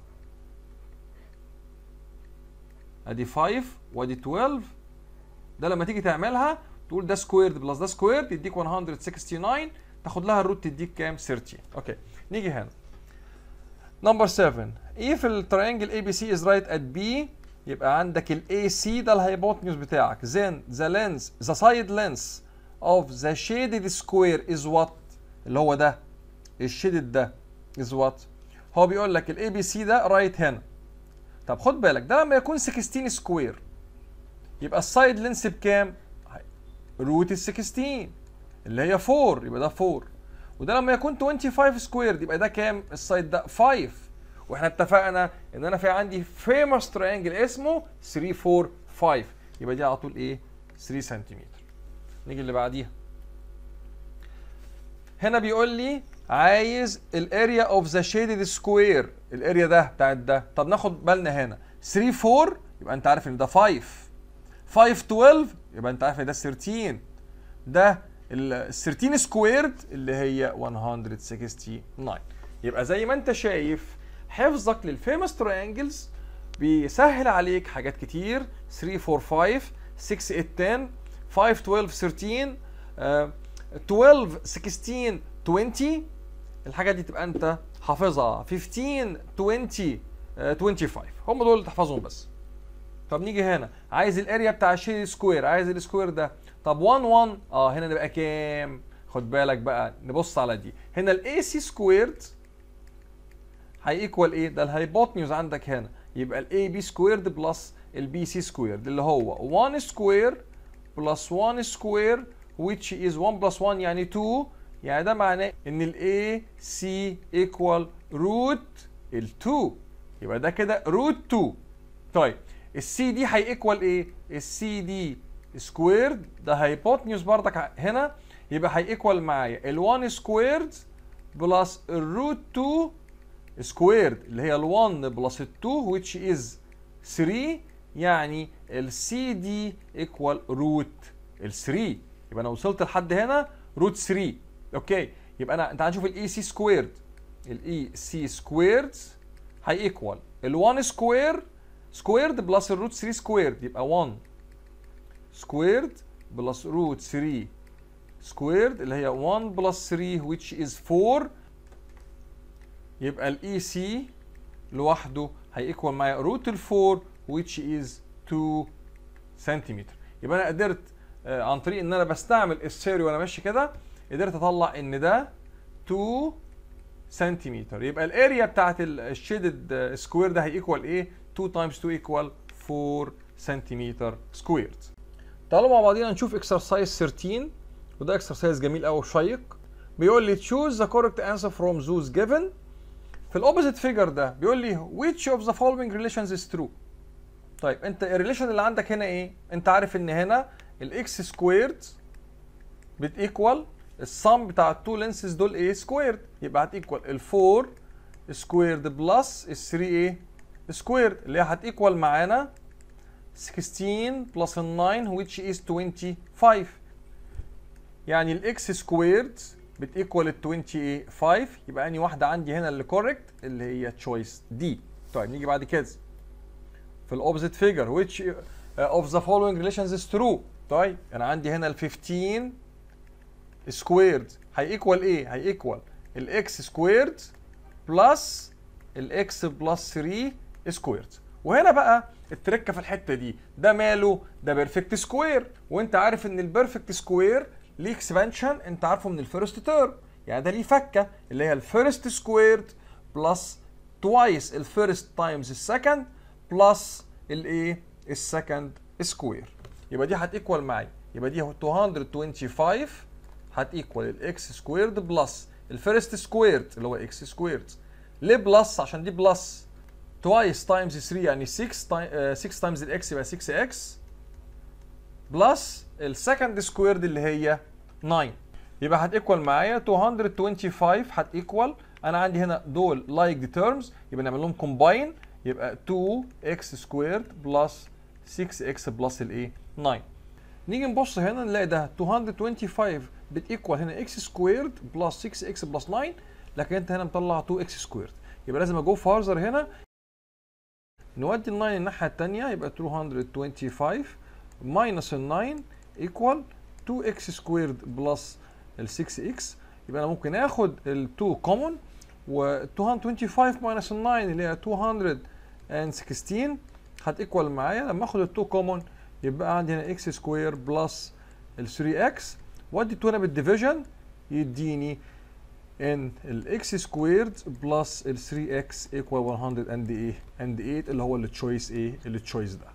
ادي 5 وادي 12 ده لما تيجي تعملها تقول ده سكويرد بلس ده سكويرد يديك 169 تاخد لها الروت تديك كام 13 اوكي نيجي هنا نمبر 7 if التريانجل اي بي سي از رايت ات بي يبقى عندك الاي سي ده الهايبوتنيوس بتاعك then the length the side length of the shaded square is what اللي هو ده الشيدد ده is what هو بيقول لك الاي بي سي ده رايت هنا طب خد بالك ده لما يكون 16 سكوير يبقى السايد لينس بكام روت ال 16 اللي هي 4 يبقى ده 4 وده لما يكون 25 سكوير يبقى ده كام السايد ده 5 واحنا اتفقنا ان انا في عندي فيموس تريانجل اسمه 3 4 5 يبقى دي على طول ايه 3 سنتيمتر نيجي اللي بعديها هنا بيقول لي عايز الاريا اوف ذا شيدد سكوير الاريا ده بتاعت ده طب ناخد بالنا هنا 3 4 يبقى انت عارف ان ده 5 5 12 يبقى انت عارف ان ده 13 ده ال 13 سكويرد اللي هي 169 يبقى زي ما انت شايف حفظك للفيموس تريانجلز بيسهل عليك حاجات كتير 3 4 5 6 8 10 5 12 13 آه، 12 16 20 الحاجات دي تبقى انت حافظها 15 20 آه، 25 هم دول اللي تحفظهم بس طب نيجي هنا عايز الاريا بتاع الشيء سكوير عايز السكوير ده طب 1 1 اه هنا نبقى كام خد بالك بقى نبص على دي هنا الاي سي سكويرد هيكوال ايه ده الهايبوتنيوز عندك هنا يبقى الاي بي سكويرد بلس البي سي سكويرد اللي هو 1 سكوير بلس 1 سكوير which is 1 plus 1 يعني 2 يعني ده معناه ان الاي سي ايكوال روت ال 2 يبقى ده كده روت 2 طيب السي دي هيكوال ايه السي دي سكويرد ده هايبوتنيوز بردك هنا يبقى هيكوال معايا ال1 سكويرد بلس الروت 2 سكويرد اللي هي ال1 بلس ال2 which is 3 يعني السي دي ايكوال روت ال3 يبقى انا وصلت لحد هنا روت 3 اوكي يبقى انا انت هنشوف الاي سي سكويرد الاي سي سكويرد هيكوال ال1 سكوير سكويرد بلس الروت 3 سكويرد يبقى 1 سكويرد بلس روت 3 سكويرد اللي هي 1 بلس 3 which is 4 يبقى الاي سي لوحده هيكوال معايا روت ال 4 which is 2 سنتيمتر يبقى انا قدرت آه، عن طريق ان انا بستعمل السيري وانا ماشي كده قدرت اطلع ان ده 2 سنتيمتر يبقى الاريا بتاعت الشيدد سكوير ده هيكوال ايه 2 تايمز 2 ايكوال 4 سنتيمتر سكويرد تعالوا مع بعضينا نشوف اكسرسايز 13 وده اكسرسايز جميل قوي وشيق بيقول لي choose the correct answer from those given في الاوبوزيت فيجر ده بيقول لي which of the following relations is true طيب انت الريليشن اللي عندك هنا ايه انت عارف ان هنا الاكس سكويرد بتيكوال السم بتاع التو لينسز دول ايه سكويرد يبقى هتيكوال ال 4 سكويرد بلس ال 3 ايه سكويرد اللي هي هتيكوال معانا 16 بلس ال 9 which is 25 يعني الاكس سكويرد بتيكوال ال 25 يبقى اني واحده عندي هنا اللي كوريكت اللي هي تشويس دي طيب نيجي بعد كده في الاوبزيت فيجر which of the following relations is true طيب انا عندي هنا ال 15 سكويرد هيكوال ايه هيكوال الاكس سكويرد بلس الاكس بلس 3 سكويرد وهنا بقى التركه في الحته دي ده ماله ده بيرفكت سكوير وانت عارف ان البيرفكت سكوير ليه اكسبانشن انت عارفه من الفيرست تيرم يعني ده ليه فكه اللي هي الفيرست سكويرد بلس توايس الفيرست تايمز السكند بلس الايه السكند سكوير يبقى دي هتيكوال معايا يبقى دي 225 هتيكوال الاكس سكويرد بلس الفيرست سكويرد اللي هو اكس سكويرد ليه بلس عشان دي بلس twice times 3 يعني 6 6 times الاكس يبقى 6x بلس السكند سكويرد اللي هي 9 يبقى هتيكوال معايا 225 هتيكوال انا عندي هنا دول لايك دي تيرمز يبقى نعمل لهم كومباين يبقى 2x سكويرد بلس 6x بلس الايه 9 نيجي نبص هنا نلاقي ده 225 بتيكوال هنا x سكويرد بلس 6x بلس 9 لكن انت هنا مطلع 2x سكويرد يبقى لازم اجو فارزر هنا نودي ال 9 الناحيه الثانيه يبقى 225 ماينس ال 9 ايكوال 2x سكويرد بلس ال 6x يبقى انا ممكن اخد ال 2 كومون و 225 ماينس ال 9 اللي هي 216 هتيكوال معايا لما اخد ال 2 كومون يبقى عندي هنا x سكوير بلس ال 3x وادي 2 هنا بالديفيجن يديني ان الاكس سكويرد بلس ال 3 اكس ايكوال 100 اند ايه اند 8 اللي هو التشويس ايه التشويس ده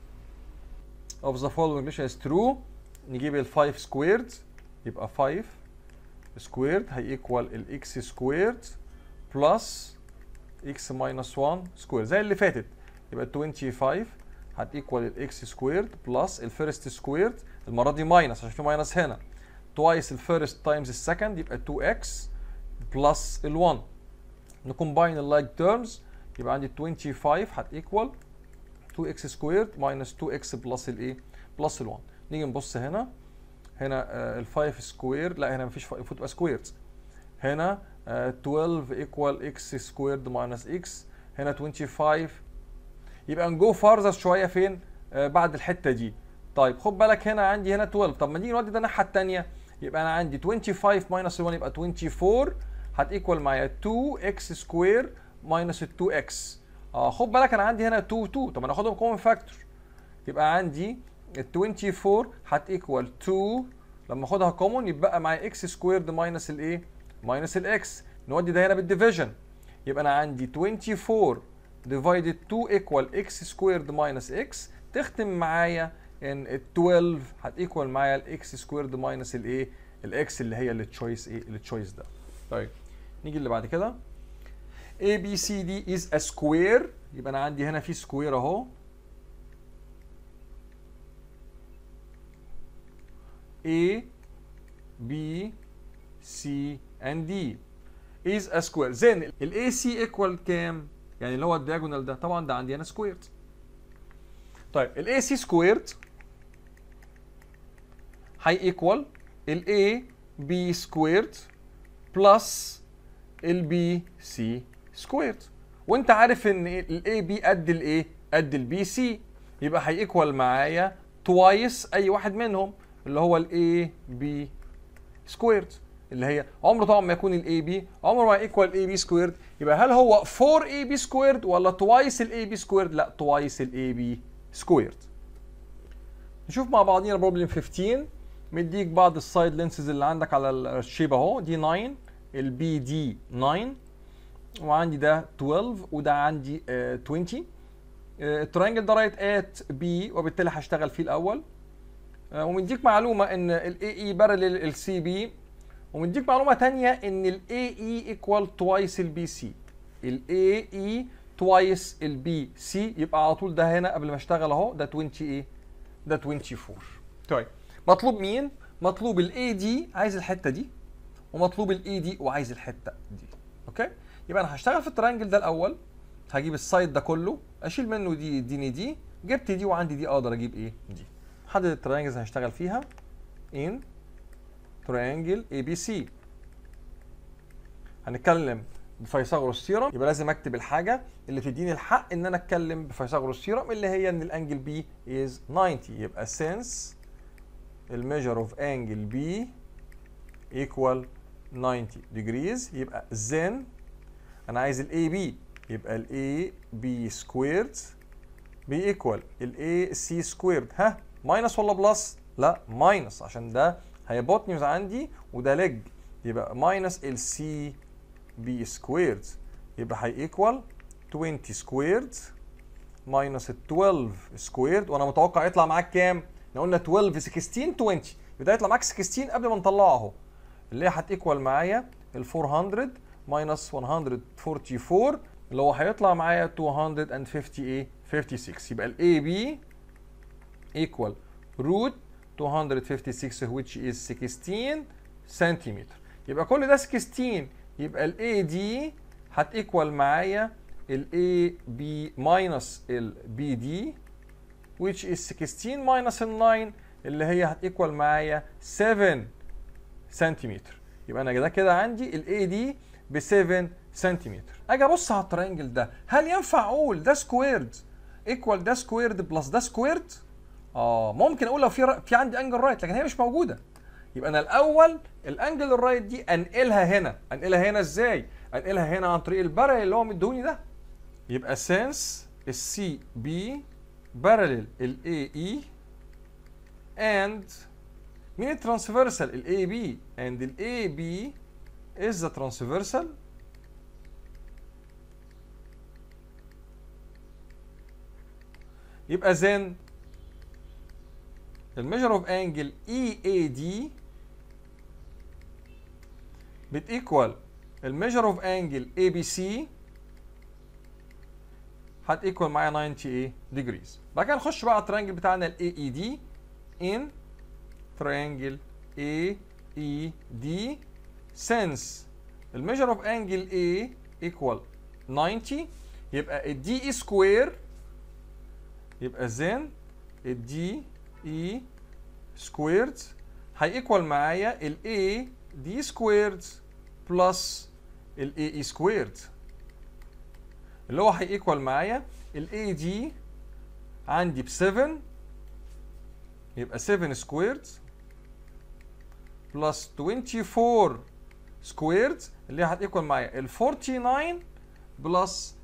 of the following relation is true نجيب ال 5 سكويرد يبقى 5 سكويرد هيكوال الاكس سكويرد بلس اكس ماينس 1 سكوير زي اللي فاتت يبقى 25 هتيكوال الاكس سكويرد بلس الفيرست سكويرد المره دي ماينس عشان في ماينس هنا twice الفيرست تايمز السكند يبقى 2x بلس ال 1 نكومباين اللايك تيرمز يبقى عندي 25 هتيكوال 2x سكويرد ماينس 2x بلس الايه بلس ال 1 نيجي نبص هنا هنا آه ال 5 سكوير لا هنا مفيش المفروض تبقى سكويرد هنا آه 12 ايكوال اكس سكويرد ماينس اكس هنا 25 يبقى نجو فارزر شويه فين آه بعد الحته دي طيب خد بالك هنا عندي هنا 12 طب ما نيجي نودي ده الناحيه الثانيه يبقى انا عندي 25 ماينس 1 يبقى 24 هتيكوال معايا 2 اكس سكوير ماينس ال 2 اكس اه خد بالك انا عندي هنا 2 2 طب انا اخدهم كومن فاكتور يبقى عندي ال 24 هتيكوال 2 لما اخدها كومن يبقى معايا اكس سكويرد ماينس الايه؟ ماينس الاكس نودي ده هنا بالديفيجن يبقى انا عندي 24 ديفايدد 2 ايكوال اكس سكويرد ماينس اكس تختم معايا ان ال 12 هتيكوال معايا الاكس سكويرد ماينس الايه؟ الاكس اللي هي التشويس ايه؟ التشويس ده. طيب نيجي اللي بعد كده A B C D is a square يبقى انا عندي هنا في سكوير اهو A B C and D is a square then ال AC equal كام؟ يعني اللي هو الدياجونال ده طبعا ده عندي هنا سكويرد طيب ال AC سكويرد هي ايكوال ال A B سكويرد بلس ال بي سي سكويرد وانت عارف ان الاي بي قد الايه قد البي سي يبقى هيكوال معايا توايس اي واحد منهم اللي هو الاي بي سكويرد اللي هي عمره طبعا ما يكون الاي بي عمره ما يكوال الاي بي سكويرد يبقى هل هو 4 اي بي سكويرد ولا توايس الاي بي سكويرد لا توايس الاي بي سكويرد نشوف مع بعضينا بروبلم 15 مديك بعض السايد لينسز اللي عندك على الشيب اهو دي 9 البي دي 9 وعندي ده 12 وده عندي آه 20 آه الترينجل ده رايت ات بي وبالتالي هشتغل فيه الاول آه ومديك معلومه ان الاي اي بارلل السي بي ومديك معلومه ثانيه ان الاي اي ايكوال توايس البي سي الاي اي توايس البي سي يبقى على طول ده هنا قبل ما اشتغل اهو ده 20 ايه ده 24 طيب مطلوب مين مطلوب الاي دي عايز الحته دي ومطلوب الاي دي وعايز الحته دي اوكي يبقى انا هشتغل في الترينجل ده الاول هجيب السايد ده كله اشيل منه دي يديني دي جبت دي وعندي دي اقدر اجيب ايه دي حدد الترينجلز هشتغل فيها ان ترينجل اي بي سي هنتكلم بفيثاغورس ثيورم يبقى لازم اكتب الحاجه اللي تديني الحق ان انا اتكلم بفيثاغورس ثيورم اللي هي ان الانجل بي از 90 يبقى since الميجر اوف انجل بي equal 90 degrees يبقى then انا عايز الاي بي يبقى الاي بي سكويرد بي ايكوال الاي سي سكويرد ها ماينس ولا بلس لا ماينس عشان ده هيبوتنيوز عندي وده ليج يبقى ماينس السي بي سكويرد يبقى هي ايكوال 20 سكويرد ماينس ال 12 سكويرد وانا متوقع يطلع معاك كام؟ احنا قلنا 12 16 20 يبقى يطلع معاك 16 قبل ما نطلعه اهو اللي هي هتيكوال معايا ال 400 ماينس 144 اللي هو هيطلع معايا 250 ايه 56 يبقى الاي بي equal root 256 which is 16 سنتيمتر يبقى كل ده 16 يبقى الاي دي هتيكوال معايا الاي بي ماينس البي دي which is 16 minus ال 9 اللي هي هتيكوال معايا 7 سنتيمتر يبقى انا ده كده عندي الاي دي ب 7 سنتيمتر اجي ابص على الترينجل ده هل ينفع اقول ده سكويرد ايكوال ده سكويرد بلس ده سكويرد اه ممكن اقول لو في في عندي انجل رايت لكن هي مش موجوده يبقى انا الاول الانجل الرايت دي انقلها هنا انقلها هنا ازاي انقلها هنا عن طريق البارل اللي هو مدوني ده يبقى سنس السي بي بارلل الاي اي and مين الترانسفيرسال الاي بي and الاي بي is the transversal يبقى then the measure of angle EAD بتيكوال الميجر اوف انجل اي بي سي هتيكوال معايا 90 ايه ديجريز بعد كده نخش بقى على الترينجل بتاعنا الاي اي دي ان ترينجل اي اي دي since الميجر اوف انجل A equal 90 يبقى الدي اي سكوير يبقى then الدي اي سكويرد هيكوال معايا الاي دي سكويرد بلس الاي اي سكويرد اللي هو هيكوال معايا الاي دي عندي ب 7 يبقى 7 سكويرد بلس 24 سكويرد اللي هتيكوال معايا ال 49 بلس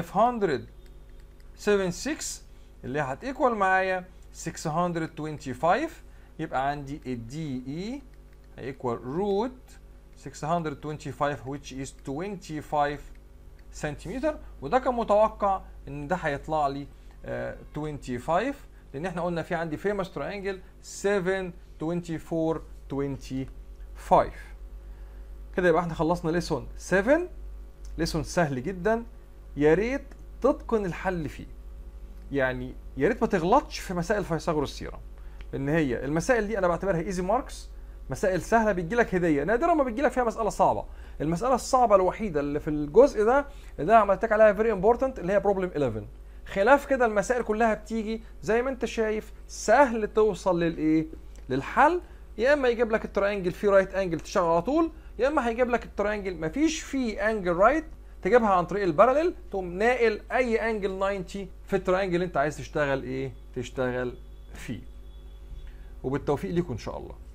576 اللي هتيكوال معايا 625 يبقى عندي الدي اي هيكوال روت 625 which is 25 سنتيمتر وده كان متوقع ان ده هيطلع لي uh, 25 لان احنا قلنا في عندي فيمس تريانجل 7 24 25 كده يبقى احنا خلصنا ليسون 7 ليسون سهل جدا يا ريت تتقن الحل فيه يعني يا ريت ما تغلطش في مسائل فيثاغورس ثيورم لان هي المسائل دي انا بعتبرها ايزي ماركس مسائل سهله بتجي لك هديه نادرا ما بتجي لك فيها مساله صعبه المساله الصعبه الوحيده اللي في الجزء ده اللي انا عملت لك عليها فيري امبورتنت اللي هي بروبلم 11 خلاف كده المسائل كلها بتيجي زي ما انت شايف سهل توصل للايه للحل يا اما يجيب لك التريانجل فيه رايت انجل تشتغل على طول يا اما هيجيب لك التريانجل مفيش فيه انجل رايت تجيبها عن طريق الباراليل تقوم ناقل اي انجل 90 في التريانجل اللي انت عايز تشتغل ايه تشتغل فيه وبالتوفيق ليكم ان شاء الله